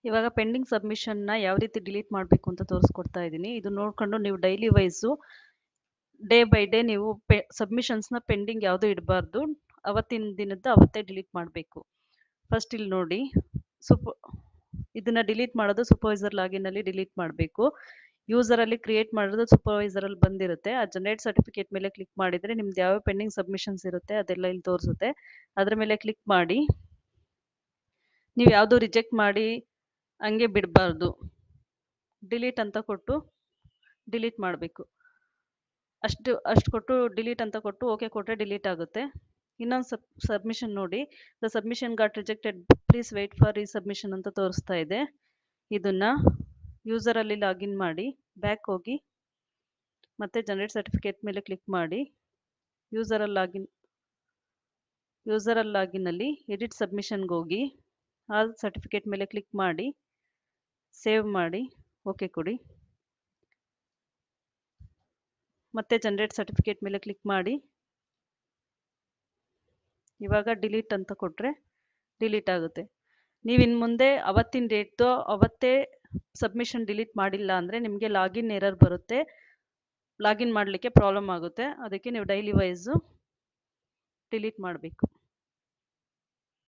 ಇವಾಗ ಪೆಂಡಿಂಗ್ ಸಬ್ಮಿಷನ್ನ ಯಾವ ರೀತಿ ಡಿಲೀಟ್ ಮಾಡಬೇಕು ಅಂತ ತೋರಿಸ್ಕೊಡ್ತಾ ಇದ್ದೀನಿ ಇದು ನೋಡ್ಕೊಂಡು ನೀವು daily wise day by day ನೀವು ಪೆ ಸಬ್ಮಿಷನ್ಸ್ನ ಪೆಂಡಿಂಗ್ ಯಾವುದೂ ಇಡಬಾರ್ದು ಅವತ್ತಿನ ದಿನದ್ದು ಅವತ್ತೇ ಡಿಲೀಟ್ ಮಾಡಬೇಕು ಫಸ್ಟ್ ಇಲ್ಲಿ ನೋಡಿ ಸುಪ್ ಇದನ್ನು ಡಿಲೀಟ್ ಮಾಡೋದು ಸೂಪರ್ವೈಸರ್ ಲಾಗಿನಲ್ಲಿ ಡಿಲೀಟ್ ಮಾಡಬೇಕು ಯೂಸರಲ್ಲಿ ಕ್ರಿಯೇಟ್ ಮಾಡೋದು ಸೂಪರ್ವೈಸರಲ್ಲಿ ಬಂದಿರುತ್ತೆ ಆ ಜನರೇಟ್ ಸರ್ಟಿಫಿಕೇಟ್ ಮೇಲೆ ಕ್ಲಿಕ್ ಮಾಡಿದರೆ ನಿಮ್ದು ಯಾವ ಪೆಂಡಿಂಗ್ ಸಬ್ಮಿಷನ್ಸ್ ಇರುತ್ತೆ ಅದೆಲ್ಲ ಇಲ್ಲಿ ತೋರಿಸುತ್ತೆ ಅದರ ಮೇಲೆ ಕ್ಲಿಕ್ ಮಾಡಿ ನೀವು ಯಾವುದು ರಿಜೆಕ್ಟ್ ಮಾಡಿ ಹಂಗೆ ಬಿಡಬಾರ್ದು ಡಿಲೀಟ್ ಅಂತ ಕೊಟ್ಟು ಡಿಲೀಟ್ ಮಾಡಬೇಕು ಅಷ್ಟು ಅಷ್ಟು ಕೊಟ್ಟು ಡಿಲೀಟ್ ಅಂತ ಕೊಟ್ಟು ಓಕೆ ಕೊಟ್ಟರೆ ಡಿಲೀಟ್ ಆಗುತ್ತೆ ಇನ್ನೊಂದು ಸಬ್ ಸಬ್ಮಿಷನ್ ನೋಡಿ the submission got rejected please wait for resubmission ಅಂತ ತೋರಿಸ್ತಾ ಇದೆ ಇದನ್ನು ಯೂಸರಲ್ಲಿ ಲಾಗಿನ್ ಮಾಡಿ ಬ್ಯಾಕ್ ಹೋಗಿ ಮತ್ತೆ ಜನರೇಟ್ ಸರ್ಟಿಫಿಕೇಟ್ ಮೇಲೆ ಕ್ಲಿಕ್ ಮಾಡಿ ಯೂಸರಲ್ಲಿ ಲಾಗಿನ್ ಯೂಸರಲ್ಲಿ ಲಾಗಿನಲ್ಲಿ ಎಡಿಟ್ ಸಬ್ಮಿಷನ್ಗೆ ಹೋಗಿ ಆಲ್ ಸರ್ಟಿಫಿಕೇಟ್ ಮೇಲೆ ಕ್ಲಿಕ್ ಮಾಡಿ ಸೇವ್ ಮಾಡಿ ಓಕೆ ಕೊಡಿ ಮತ್ತೆ ಜನರೇಟ್ ಸರ್ಟಿಫಿಕೇಟ್ ಮೇಲೆ ಕ್ಲಿಕ್ ಮಾಡಿ ಇವಾಗ ಡಿಲೀಟ್ ಅಂತ ಕೊಟ್ಟರೆ ಡಿಲೀಟ್ ಆಗುತ್ತೆ ನೀವು ಇನ್ನು ಮುಂದೆ ಅವತ್ತಿನ ಡೇಟ್ದು ಅವತ್ತೇ ಸಬ್ಮಿಷನ್ ಡಿಲೀಟ್ ಮಾಡಿಲ್ಲ ಅಂದರೆ ನಿಮಗೆ ಲಾಗಿನ್ ಎರರ್ ಬರುತ್ತೆ ಲಾಗಿನ್ ಮಾಡಲಿಕ್ಕೆ ಪ್ರಾಬ್ಲಮ್ ಆಗುತ್ತೆ ಅದಕ್ಕೆ ನೀವು ಡೈಲಿ ವೈಸು ಡಿಲೀಟ್ ಮಾಡಬೇಕು